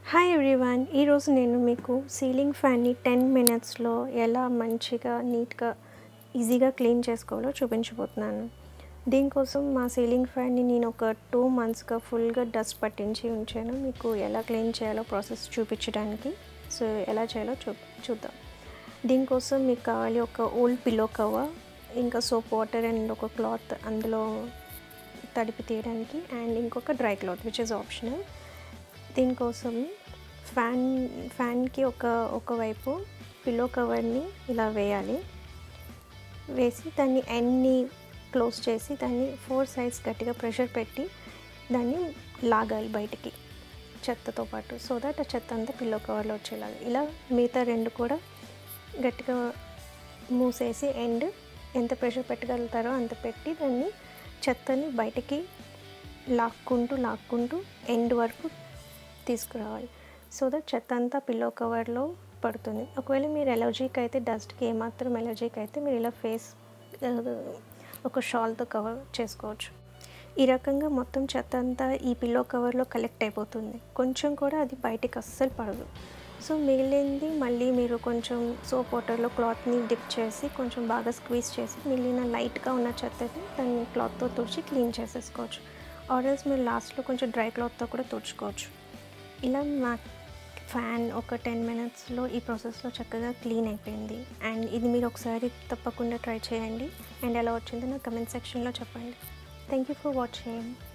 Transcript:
hi everyone ఈరోజు నేను మీకు సీలింగ్ ఫ్యాన్ని టెన్ మినిట్స్లో ఎలా మంచిగా నీట్గా ఈజీగా క్లీన్ చేసుకోవాలో చూపించబోతున్నాను దీనికోసం మా సీలింగ్ ఫ్యాన్ని నేను ఒక టూ మంత్స్గా ఫుల్గా డస్ట్ పట్టించి ఉంచాను మీకు ఎలా క్లీన్ చేయాలో ప్రాసెస్ చూపించడానికి సో ఎలా చేయాలో చూ చూద్దాం దీనికోసం మీకు కావాలి ఒక ఓల్డ్ పిల్లో కవర్ ఇంకా సోప్ వాటర్ అండ్ ఒక క్లాత్ అందులో తడిపి తీయడానికి అండ్ ఇంకొక dry cloth which is optional దీనికోసం ఫ్యాన్ ఫ్యాన్కి ఒక ఒకవైపు పిల్లో కవర్ని ఇలా వేయాలి వేసి దాన్ని ఎండ్ని క్లోజ్ చేసి దాన్ని ఫోర్ సైడ్స్ గట్టిగా ప్రెషర్ పెట్టి దాన్ని లాగాలి బయటికి చెత్తతో పాటు సో దట్ ఆ చెత్త అంతా పిల్లో కవర్లో వచ్చేలాగా ఇలా మిగతా రెండు కూడా గట్టిగా మూసేసి ఎండ్ ఎంత ప్రెషర్ పెట్టగలుగుతారో అంత పెట్టి దాన్ని చెత్తని బయటికి లాక్కుంటూ లాక్కుంటూ ఎండ్ వరకు తీసుకురావాలి సో దట్ చెత్త అంతా పిల్లో కవర్లో పడుతుంది ఒకవేళ మీరు ఎలర్జీకి అయితే డస్ట్కి ఏమాత్రం ఎలర్జీకి అయితే మీరు ఇలా ఫేస్ ఒక షాల్తో కవర్ చేసుకోవచ్చు ఈ రకంగా మొత్తం చెత్త అంతా ఈ పిల్లో కవర్లో కలెక్ట్ అయిపోతుంది కొంచెం కూడా అది బయటికి అస్సలు పడదు సో మిగిలింది మళ్ళీ మీరు కొంచెం సోప్ వాటర్లో క్లాత్ని డిప్ చేసి కొంచెం బాగా స్క్వీజ్ చేసి మిగిలిన లైట్గా ఉన్న చెత్తని దాన్ని క్లాత్తో తుడిచి క్లీన్ చేసేసుకోవచ్చు ఆర్ఎల్స్ మీరు లాస్ట్లో కొంచెం డ్రై క్లాత్తో కూడా తుడుచుకోవచ్చు ఇలా మా ఫ్యాన్ ఒక టెన్ మినిట్స్లో ఈ ప్రాసెస్లో చక్కగా క్లీన్ అయిపోయింది అండ్ ఇది మీరు ఒకసారి తప్పకుండా ట్రై చేయండి అండ్ ఎలా వచ్చిందో నాకు కమెంట్ సెక్షన్లో చెప్పండి థ్యాంక్ యూ ఫర్ వాచింగ్